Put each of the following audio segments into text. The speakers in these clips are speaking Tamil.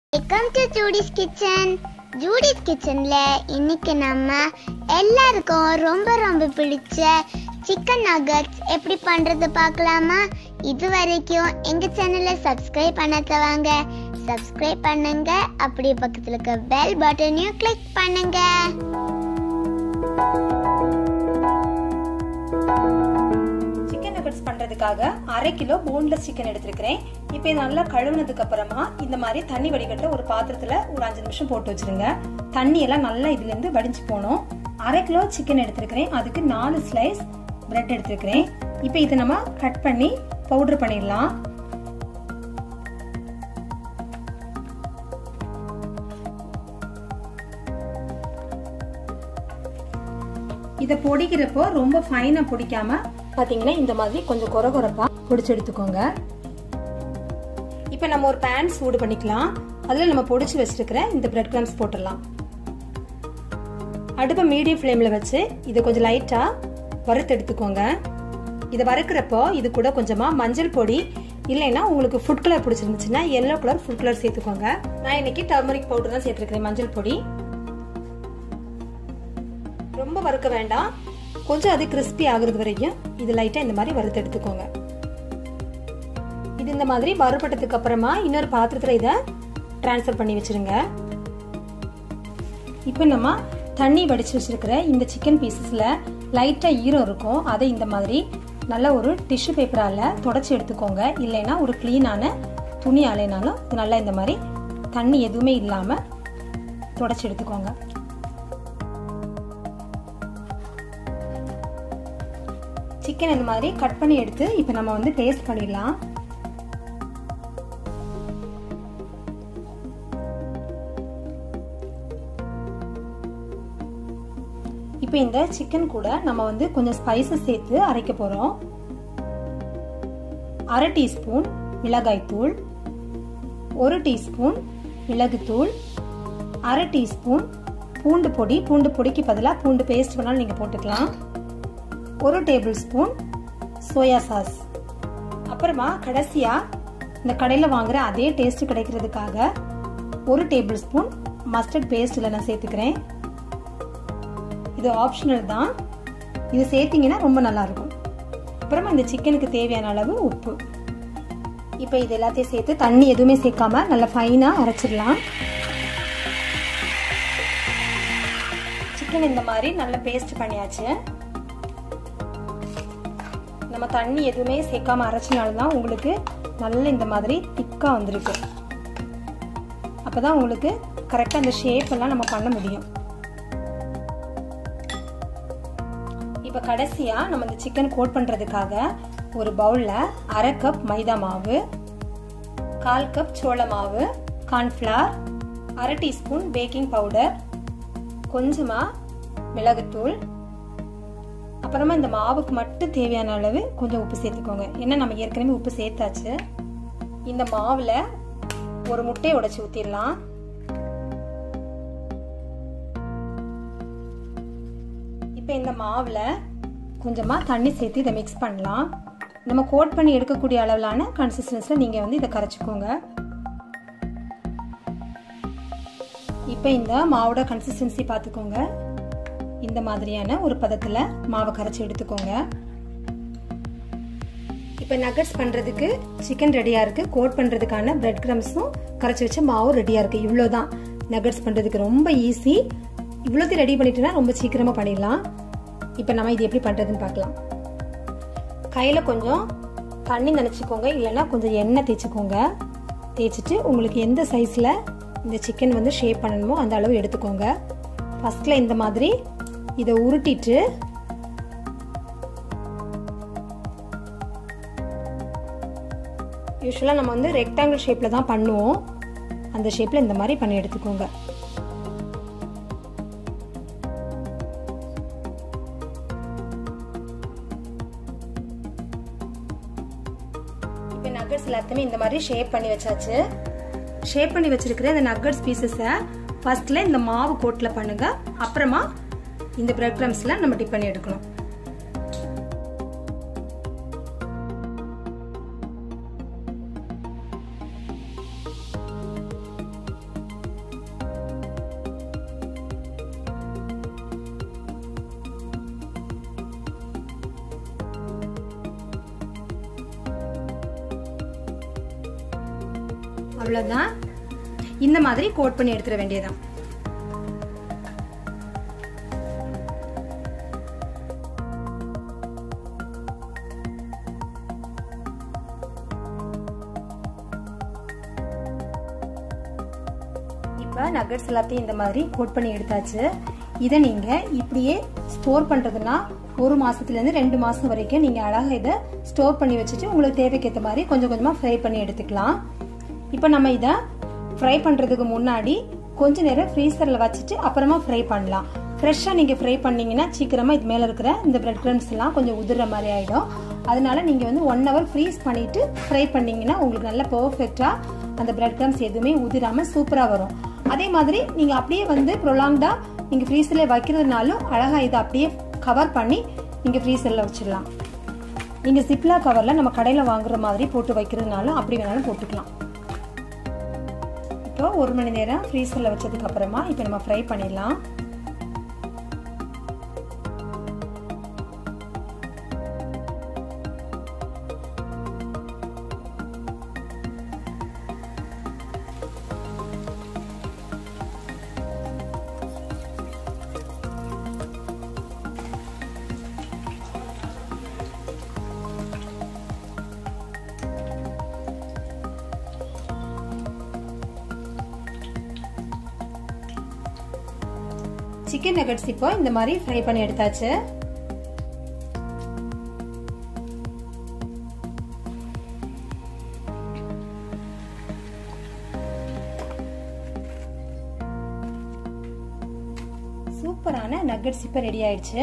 welcome to Judy's kitchen Judy's கிச்சன்ல இன்னைக்கு நம்ம எல்லாருக்கும் ரொம்ப ரொம்ப பிடிச்ச சிக்கன் நகட்ஸ் எப்படி பண்றது பார்க்கலாமா இது வரைக்கும் எங்க சேனலை சப்ஸ்கிரைப் பண்ணாதவங்க சப்ஸ்கிரைப் பண்ணுங்க அப்படியே பக்கத்துல இருக்க பெல் பட்டனையும் கிளிக் பண்ணுங்க சிக்கன் நகட்ஸ் பண்றதுக்காக அரை கிலோ போன்லெஸ் சிக்கன் எடுத்திருக்கிறேன் இப்போ இதை நல்லா கழுவுனதுக்கு அப்புறமா இந்த மாதிரி தண்ணி வடிகட்ட ஒரு பாத்திரத்துல ஒரு அஞ்சு நிமிஷம் போட்டு வச்சிருங்க தண்ணி எல்லாம் நல்லா இதுல இருந்து வடிஞ்சு போகணும் அரை கிலோ சிக்கன் எடுத்திருக்கிறேன் அதுக்கு நாலு ஸ்லைஸ் பிரெட் எடுத்திருக்கிறேன் இப்போ இதை நம்ம கட் பண்ணி பவுடர் பண்ணிடலாம் இதை பொடிக்கிறப்போ ரொம்ப ஃபைனா பொடிக்காம பாத்தீங்கன்னா இந்த மாதிரி கொஞ்சம் குறை குறைப்பா பொடிச்சு எடுத்துக்கோங்க இப்போ நம்ம ஒரு பேன் சூடு பண்ணிக்கலாம் அதுல நம்ம பொடிச்சு வச்சிருக்கிற இந்த பிரெட் கிரம்ஸ் போட்டுடலாம் அடுப்பை மீடியம் ஃப்ளேம்ல வச்சு இதை கொஞ்சம் லைட்டா வறுத்து எடுத்துக்கோங்க இதை வறுக்கிறப்போ இது கூட கொஞ்சமா மஞ்சள் பொடி இல்லைன்னா உங்களுக்கு ஃபுட் கலர் பிடிச்சிருந்துச்சுன்னா எல்லோ கலர் ஃபுட் கலர் சேர்த்துக்கோங்க நான் இன்னைக்கு டர்மரிக் பவுடர் தான் சேர்த்துருக்கிறேன் மஞ்சள் பொடி ரொம்ப வறுக்க வேண்டாம் கொஞ்சம் அது கிறிஸ்பி ஆகுறது வரைக்கும் இது லைட்டா இந்த மாதிரி வறுத்து எடுத்துக்கோங்க இது இந்த மாதிரி வறுபட்டதுக்கு அப்புறமா இன்னொரு பாத்திரத்துல இதை டிரான்ஸ்ஃபர் பண்ணி வச்சிருங்க இப்போ நம்ம தண்ணி வடிச்சு வச்சிருக்கிற இந்த சிக்கன் பீசஸ்ல லைட்டா ஈரம் இருக்கும் அதை இந்த மாதிரி நல்ல ஒரு டிஷ்யூ பேப்பரால தொடச்சி எடுத்துக்கோங்க இல்லைன்னா ஒரு கிளீனான துணி அலைனாலும் நல்லா இந்த மாதிரி தண்ணி எதுவுமே இல்லாம தொடச்சி எடுத்துக்கோங்க சிக்கன் இந்த மாதிரி கட் பண்ணி எடுத்து இப்போ நம்ம வந்து பேஸ்ட் பண்ணிடலாம் இப்போ இந்த சிக்கன் கூட நம்ம வந்து கொஞ்சம் ஸ்பைசஸ் சேர்த்து அரைக்க போறோம் அரை டீஸ்பூன் மிளகாய் தூள் ஒரு டீஸ்பூன் மிளகுத்தூள் அரை டீஸ்பூன் பூண்டு பொடி பூண்டு பொடிக்கு பதிலாக பூண்டு பேஸ்ட் வேணாலும் நீங்கள் போட்டுக்கலாம் ஒரு டேபிள் ஸ்பூன் சோயா சாஸ் அப்புறமா கடைசியா இந்த கடையில் வாங்குற அதே டேஸ்ட் கிடைக்கிறதுக்காக ஒரு டேபிள் ஸ்பூன் மஸ்டர்ட் பேஸ்ட்ல நான் சேர்த்துக்கிறேன் இது ஆப்ஷனல் தான் இது சேர்த்தீங்கன்னா ரொம்ப நல்லா இருக்கும் அப்புறமா இந்த சிக்கனுக்கு தேவையான அளவு உப்பு இப்போ இது எல்லாத்தையும் சேர்த்து தண்ணி எதுவுமே சேர்க்காம நல்லா ஃபைனாக அரைச்சிடலாம் சிக்கன் இந்த மாதிரி நல்ல பேஸ்ட் பண்ணியாச்சு நம்ம தண்ணி எதுவுமே சேர்க்காம அரைச்சனால தான் உங்களுக்கு நல்ல இந்த மாதிரி திக்காக வந்திருக்கு அப்போதான் உங்களுக்கு கரெக்டாக அந்த ஷேப் எல்லாம் நம்ம பண்ண முடியும் இப்போ கடைசியாக நம்ம இந்த சிக்கன் கோட் பண்ணுறதுக்காக ஒரு பவுலில் அரை கப் மைதா மாவு கால் கப் சோள மாவு கார்ன்ஃப்ளவர் அரை டீஸ்பூன் பேக்கிங் பவுடர் கொஞ்சமாக மிளகுத்தூள் அப்புறமா இந்த மாவுக்கு மட்டும் தேவையான அளவு கொஞ்சம் உப்பு சேர்த்துக்கோங்க ஏன்னா நம்ம ஏற்கனவே உப்பு சேர்த்தாச்சு இந்த மாவில் ஒரு முட்டையை உடைச்சி ஊற்றிடலாம் இப்போ இந்த மாவில் கொஞ்சமாக தண்ணி சேர்த்து இதை மிக்ஸ் பண்ணலாம் நம்ம கோட் பண்ணி எடுக்கக்கூடிய அளவிலான கன்சிஸ்டன்ஸில் நீங்கள் வந்து இதை கரைச்சிக்கோங்க இப்போ இந்த மாவோட கன்சிஸ்டன்சி பார்த்துக்கோங்க இந்த மாதிரியான ஒரு பதத்தில் மாவை கரைச்சி எடுத்துக்கோங்க இப்போ நகட்ஸ் பண்ணுறதுக்கு சிக்கன் ரெடியாக இருக்குது கோட் பண்ணுறதுக்கான பிரெட் கிரம்ஸும் கரைச்சி வச்ச மாவும் ரெடியாக இருக்குது இவ்வளோ தான் நகட்ஸ் பண்ணுறதுக்கு ரொம்ப ஈஸி இவ்வளோத்தையும் ரெடி பண்ணிட்டோன்னா ரொம்ப சீக்கிரமாக பண்ணிடலாம் இப்போ நம்ம இது எப்படி பண்ணுறதுன்னு பார்க்கலாம் கையில் கொஞ்சம் தண்ணி நினச்சிக்கோங்க இல்லைன்னா கொஞ்சம் எண்ணெய் தேய்ச்சிக்கோங்க தேய்ச்சிட்டு உங்களுக்கு எந்த சைஸில் இந்த சிக்கன் வந்து ஷேப் பண்ணணுமோ அந்த அளவு எடுத்துக்கோங்க ஃபஸ்ட்டில் இந்த மாதிரி இதை உருட்டிட்டு யூஸ்வலாக நம்ம வந்து ரெக்டாங்கிள் ஷேப்பில் தான் பண்ணுவோம் அந்த ஷேப்பில் இந்த மாதிரி பண்ணி எடுத்துக்கோங்க இப்போ நக்கட்ஸ் எல்லாத்தையுமே இந்த மாதிரி ஷேப் பண்ணி வச்சாச்சு ஷேப் பண்ணி வச்சிருக்கிற இந்த நக்கட்ஸ் பீசஸை ஃபர்ஸ்ட்ல இந்த மாவு கோட்டில் பண்ணுங்க அப்புறமா இந்த பிரெட் கிரம்ஸ்ல நம்ம டிப் பண்ணி எடுக்கணும் அவ்வளோதான் இந்த மாதிரி கோட் பண்ணி எடுத்துட வேண்டியதான் இப்போ நகட்ஸ் எல்லாத்தையும் இந்த மாதிரி கோட் பண்ணி எடுத்தாச்சு இதை நீங்கள் இப்படியே ஸ்டோர் பண்ணுறதுனா ஒரு மாதத்துலேருந்து ரெண்டு மாதம் வரைக்கும் நீங்கள் அழகாக இதை ஸ்டோர் பண்ணி வச்சுட்டு உங்களுக்கு தேவைக்கேற்ற மாதிரி கொஞ்சம் கொஞ்சமாக ஃப்ரை பண்ணி எடுத்துக்கலாம் இப்போ நம்ம இதை ஃப்ரை பண்ணுறதுக்கு முன்னாடி கொஞ்ச நேரம் ஃப்ரீசரில் வச்சுட்டு அப்புறமா ஃப்ரை பண்ணலாம் ஃப்ரெஷ்ஷாக நீங்கள் ஃப்ரை பண்ணிங்கன்னா சீக்கிரமாக இது மேலே இருக்கிற இந்த பிரெட் க்ரம்ஸ் எல்லாம் கொஞ்சம் உதிர மாதிரி ஆகிடும் அதனால நீங்கள் வந்து ஒன் ஹவர் ஃப்ரீஸ் பண்ணிவிட்டு ஃப்ரை பண்ணிங்கன்னா உங்களுக்கு நல்ல பர்ஃபெக்டாக அந்த பிரெட் க்ரம்ஸ் எதுவுமே உதிராமல் சூப்பராக வரும் அதே மாதிரி நீங்கள் அப்படியே வந்து ப்ரொலாங்டாக நீங்கள் ஃப்ரீசரில் வைக்கிறதுனாலும் அழகாக இதை அப்படியே கவர் பண்ணி நீங்கள் ஃப்ரீசரில் வச்சிடலாம் நீங்கள் சிப்லா கவரில் நம்ம கடையில் வாங்குற மாதிரி போட்டு வைக்கிறதுனாலும் அப்படி வேணாலும் போட்டுக்கலாம் இப்போ ஒரு மணி நேரம் ஃப்ரீசரில் வச்சதுக்கு அப்புறமா இப்போ நம்ம ஃப்ரை பண்ணிடலாம் சிக்கன் நகட்ஸ் இப்போ இந்த மாதிரி ஃப்ரை பண்ணி எடுத்தாச்சு சூப்பரான நகட்ஸ் இப்போ ரெடி ஆயிடுச்சு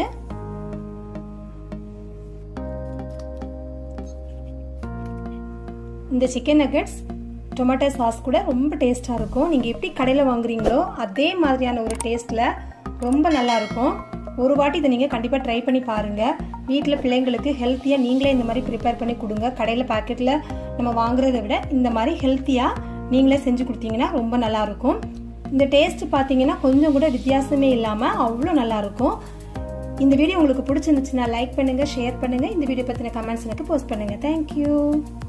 இந்த சிக்கன் நகட்ஸ் டொமேட்டோ சாஸ் கூட ரொம்ப டேஸ்ட்டாக இருக்கும் நீங்கள் எப்படி கடையில் வாங்குறீங்களோ அதே மாதிரியான ஒரு டேஸ்ட்டில் ரொம்ப நல்லா இருக்கும் ஒரு வாட்டி இதை நீங்கள் கண்டிப்பாக ட்ரை பண்ணி பாருங்கள் வீட்டில் பிள்ளைங்களுக்கு ஹெல்த்தியாக நீங்களே இந்த மாதிரி ப்ரிப்பேர் பண்ணி கொடுங்க கடையில் பாக்கெட்டில் நம்ம வாங்குறதை விட இந்த மாதிரி ஹெல்த்தியாக நீங்களே செஞ்சு கொடுத்தீங்கன்னா ரொம்ப நல்லாயிருக்கும் இந்த டேஸ்ட் பார்த்தீங்கன்னா கொஞ்சம் கூட வித்தியாசமே இல்லாமல் அவ்வளோ நல்லாயிருக்கும் இந்த வீடியோ உங்களுக்கு பிடிச்சிருந்துச்சுன்னா லைக் பண்ணுங்கள் ஷேர் பண்ணுங்கள் இந்த வீடியோ பற்றின கமெண்ட்ஸ் எனக்கு போஸ்ட் பண்ணுங்கள் தேங்க்யூ